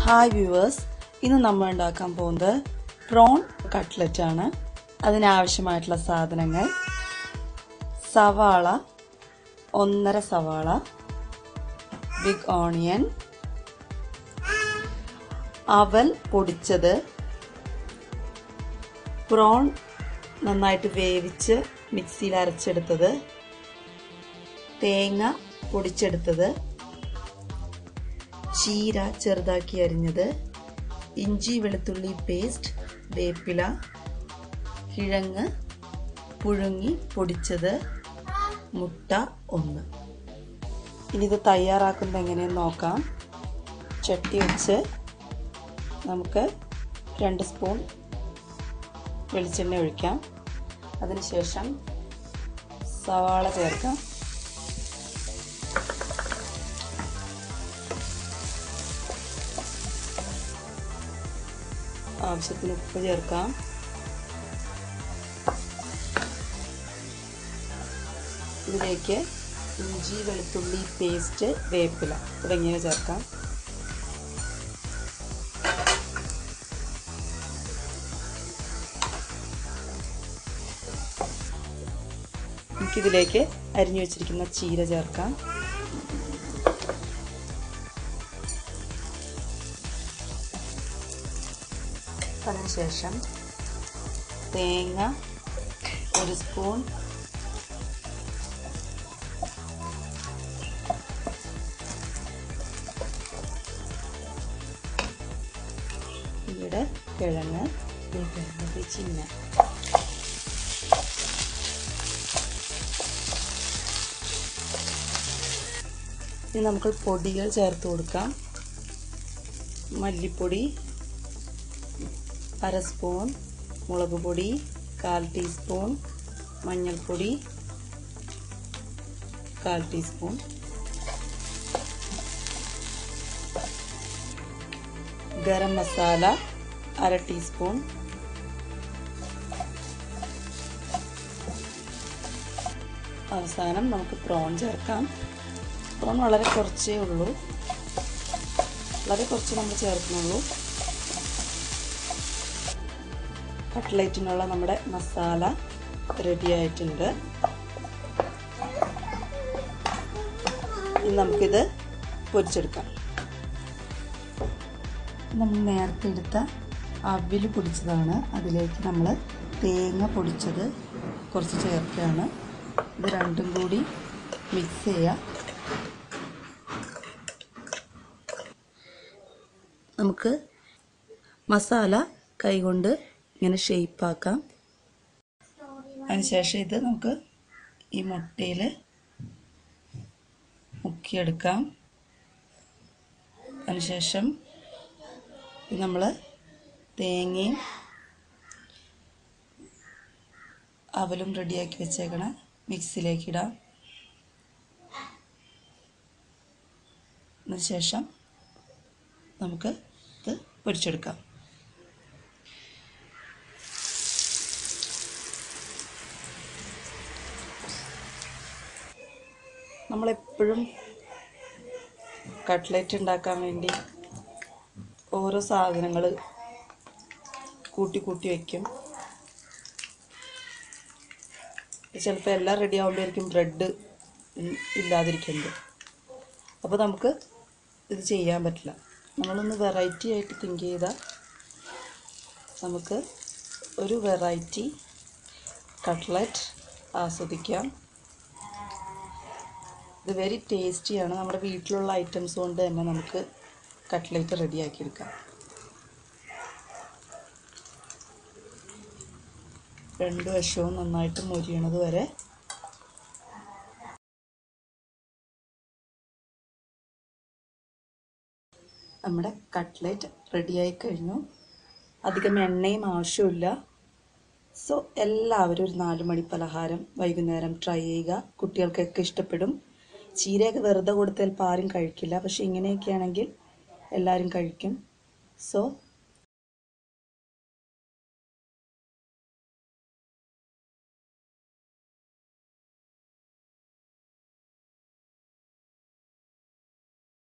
hi viewers ഇന്ന് നമ്മൾ ഉണ്ടാക്കാൻ പോകുന്നത് പ്രോൺ കട്ട്ലറ്റ് ആണ് അതിനാവശ്യമായിട്ടുള്ള സാധനങ്ങൾ സവാള ഒന്നര സവാള ബിഗ് ഓണിയൻ അവൽ പൊടിച്ചത് പ്രോൺ നന്നായിട്ട് വേവിച്ച് മിക്സിയിൽ അരച്ചെടുത്തത് തേങ്ങ പൊടിച്ചെടുത്തത് ചീര ചെറുതാക്കി അരിഞ്ഞത് ഇഞ്ചി വെളുത്തുള്ളി പേസ്റ്റ് വേപ്പില കിഴങ്ങ് പുഴുങ്ങി പൊടിച്ചത് മുട്ട ഒന്ന് ഇനി ഇത് തയ്യാറാക്കുന്നത് എങ്ങനെയെന്ന് നോക്കാം ചട്ടി വെച്ച് നമുക്ക് രണ്ട് സ്പൂൺ വെളിച്ചെണ്ണ ഒഴിക്കാം അതിനുശേഷം സവാള ചേർക്കാം ആവശ്യത്തിന് ഉപ്പ് ചേർക്കാം ഇതിലേക്ക് ഇഞ്ചി വെളുത്തുള്ളി പേസ്റ്റ് വേപ്പില തുടങ്ങിയവ ചേർക്കാം നമുക്കിതിലേക്ക് അരിഞ്ഞു വെച്ചിരിക്കുന്ന ചീര ചേർക്കാം അതിനുശേഷം തേങ്ങ ഒരു സ്പൂൺ ഇവിടെ കിഴങ്ങ് കിഴങ്ങ് ചിന്ന ഇനി നമുക്ക് പൊടികൾ ചേർത്ത് കൊടുക്കാം മല്ലിപ്പൊടി അര സ്പൂൺ മുളക് പൊടി കാൽ ടീസ്പൂൺ മഞ്ഞൾപ്പൊടി കാൽ ടീസ്പൂൺ ഗരം മസാല അര ടീസ്പൂൺ അവസാനം നമുക്ക് പ്രോൺ ചേർക്കാം പ്രോൺ വളരെ കുറച്ചേ ഉള്ളൂ വളരെ കുറച്ച് നമ്മൾ ചേർക്കുന്നുള്ളൂ കട്ട്ലൈറ്റിനുള്ള നമ്മുടെ മസാല റെഡി ആയിട്ടുണ്ട് ഇനി നമുക്കിത് പൊരിച്ചെടുക്കാം നമ്മൾ നേരത്തെ എടുത്ത അവിൽ പൊടിച്ചതാണ് അതിലേക്ക് നമ്മൾ തേങ്ങ പൊടിച്ചത് കുറച്ച് ചേർക്കുകയാണ് ഇത് രണ്ടും കൂടി മിക്സ് ചെയ്യുക നമുക്ക് മസാല കൈകൊണ്ട് ഇങ്ങനെ ഷേപ്പാക്കാം അതിനുശേഷം ഇത് നമുക്ക് ഈ മുട്ടയിൽ മുക്കിയെടുക്കാം അതിനുശേഷം നമ്മൾ തേങ്ങയും അവലും റെഡിയാക്കി വെച്ചേക്കണ മിക്സിയിലേക്ക് ഇടാം അതിനുശേഷം നമുക്ക് ഇത് പൊരിച്ചെടുക്കാം നമ്മളെപ്പോഴും കട്ട്ലറ്റ് ഉണ്ടാക്കാൻ വേണ്ടി ഓരോ സാധനങ്ങൾ കൂട്ടി കൂട്ടി വയ്ക്കും ചിലപ്പോൾ എല്ലാം റെഡി ആകുമ്പോഴായിരിക്കും ബ്രെഡ് ഇല്ലാതിരിക്കുന്നത് അപ്പോൾ നമുക്ക് ഇത് ചെയ്യാൻ പറ്റില്ല നമ്മളൊന്ന് വെറൈറ്റി ആയിട്ട് തിങ്ക് ചെയ്താൽ നമുക്ക് ഒരു വെറൈറ്റി കട്ട്ലറ്റ് ആസ്വദിക്കാം ഇത് വെരി ടേസ്റ്റിയാണ് നമ്മുടെ വീട്ടിലുള്ള ഐറ്റംസ് കൊണ്ട് തന്നെ നമുക്ക് കട്ട്ലേറ്റ് റെഡിയാക്കി എടുക്കാം രണ്ട് വശവും നന്നായിട്ട് മൊരിയണത് വരെ നമ്മുടെ കട്ട്ലേറ്റ് റെഡിയായി കഴിഞ്ഞു അധികം എണ്ണയും ആവശ്യമില്ല സോ എല്ലാവരും ഒരു നാല് മണി പലഹാരം വൈകുന്നേരം ട്രൈ ചെയ്യുക കുട്ടികൾക്കൊക്കെ ഇഷ്ടപ്പെടും ചീരയൊക്കെ വെറുതെ കൊടുത്താൽ ആരും കഴിക്കില്ല പക്ഷെ ഇങ്ങനെയൊക്കെ ആണെങ്കിൽ എല്ലാവരും കഴിക്കും സോ